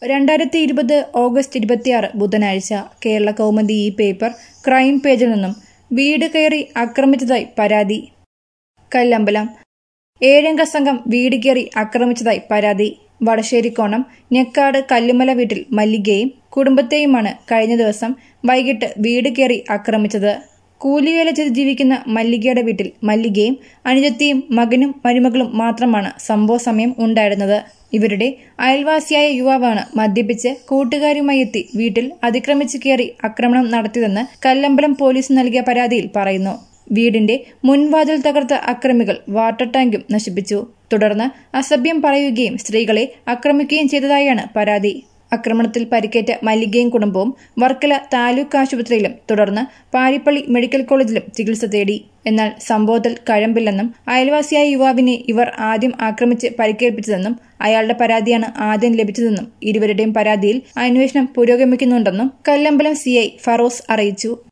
രണ്ടായിരത്തി ഇരുപത് ഓഗസ്റ്റ് ഇരുപത്തിയാറ് ബുധനാഴ്ച കേരള കൗമുദി ഈ പേപ്പർ ക്രൈം പേജിൽ നിന്നും വീട് കയറി ആക്രമിച്ചതായി പരാതി കല്ലമ്പലം ഏഴംഗ സംഘം വീട് കയറി ആക്രമിച്ചതായി പരാതി വടശ്ശേരിക്കോണം ഞെക്കാട് കല്ലുമല വീട്ടിൽ മല്ലികയും കുടുംബത്തെയുമാണ് കഴിഞ്ഞ ദിവസം വൈകിട്ട് വീട് കയറി ആക്രമിച്ചത് കൂലിവേല ചെയ്ത് ജീവിക്കുന്ന മല്ലികയുടെ വീട്ടിൽ മല്ലികയും അനുജത്തിയും മകനും മരുമകളും മാത്രമാണ് സംഭവ സമയം ഉണ്ടായിരുന്നത് ഇവരുടെ അയൽവാസിയായ യുവാവാണ് മദ്യപിച്ച് കൂട്ടുകാരുമായി എത്തി വീട്ടിൽ അതിക്രമിച്ച് കയറി ആക്രമണം നടത്തിയതെന്ന് കല്ലമ്പലം പോലീസ് നൽകിയ പരാതിയിൽ പറയുന്നു വീടിന്റെ മുൻവാതിൽ തകർത്ത അക്രമികൾ വാട്ടർ ടാങ്കും നശിപ്പിച്ചു തുടർന്ന് അസഭ്യം പറയുകയും സ്ത്രീകളെ ആക്രമിക്കുകയും ചെയ്തതായാണ് പരാതി ആക്രമണത്തിൽ പരിക്കേറ്റ മല്ലികയും കുടുംബവും വർക്കല താലൂക്ക് ആശുപത്രിയിലും തുടർന്ന് പാരിപ്പള്ളി മെഡിക്കൽ കോളേജിലും ചികിത്സ തേടി എന്നാൽ സംഭവത്തിൽ കഴമ്പില്ലെന്നും അയൽവാസിയായ യുവാവിനെ ഇവർ ആദ്യം ആക്രമിച്ച് പരിക്കേൽപ്പിച്ചതെന്നും അയാളുടെ പരാതിയാണ് ആദ്യം ലഭിച്ചതെന്നും ഇരുവരുടെയും പരാതിയിൽ അന്വേഷണം പുരോഗമിക്കുന്നുണ്ടെന്നും കല്ലമ്പലം സിഐ ഫറോസ് അറിയിച്ചു